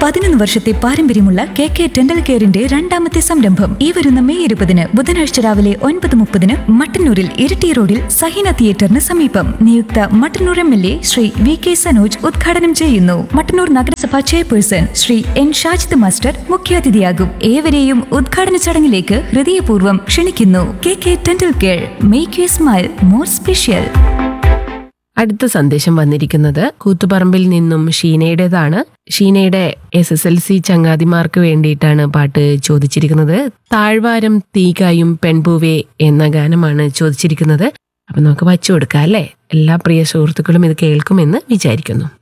പതിനൊന്ന് വർഷത്തെ പാരമ്പര്യമുള്ള കെ കെ ഡെന്റൽ കെയറിന്റെ രണ്ടാമത്തെ സംരംഭം ഈ വരുന്ന മെയ് ഇരുപതിന് ബുധനാഴ്ച രാവിലെ ഒൻപത് മുപ്പതിന് മട്ടന്നൂരിൽ ഇരിട്ടി റോഡിൽ സഹീന തിയേറ്ററിന് സമീപം നിയുക്ത Mattannur M L A Shri V K Sanoj ഉദ്ഘാടനം ചെയ്യുന്നു മട്ടന്നൂർ നഗരസഭ chairperson Shri N Shajid master മുഖ്യാതിഥിയാകും ഏവരെയും ഉദ്ഘാടന ചടങ്ങിലേക്ക് ഹൃദയപൂർവ്വം ക്ഷണിക്കുന്നു K K dental care make you smile more special അടുത്ത സന്ദേശം വന്നിരിക്കുന്നത് കൂത്തുപറമ്പിൽ നിന്നും ഷീനയുടേതാണ് ഷീനയുടെ എസ് എസ് എൽ സി ചങ്ങാതിമാർക്ക് വേണ്ടിയിട്ടാണ് പാട്ട് ചോദിച്ചിരിക്കുന്നത് താഴ്വാരം തീകായും പെൺപൂവേ എന്ന ഗാനമാണ് ചോദിച്ചിരിക്കുന്നത് അപ്പൊ നമുക്ക് വച്ചു കൊടുക്കാം അല്ലേ എല്ലാ പ്രിയ സുഹൃത്തുക്കളും ഇത് കേൾക്കുമെന്ന് വിചാരിക്കുന്നു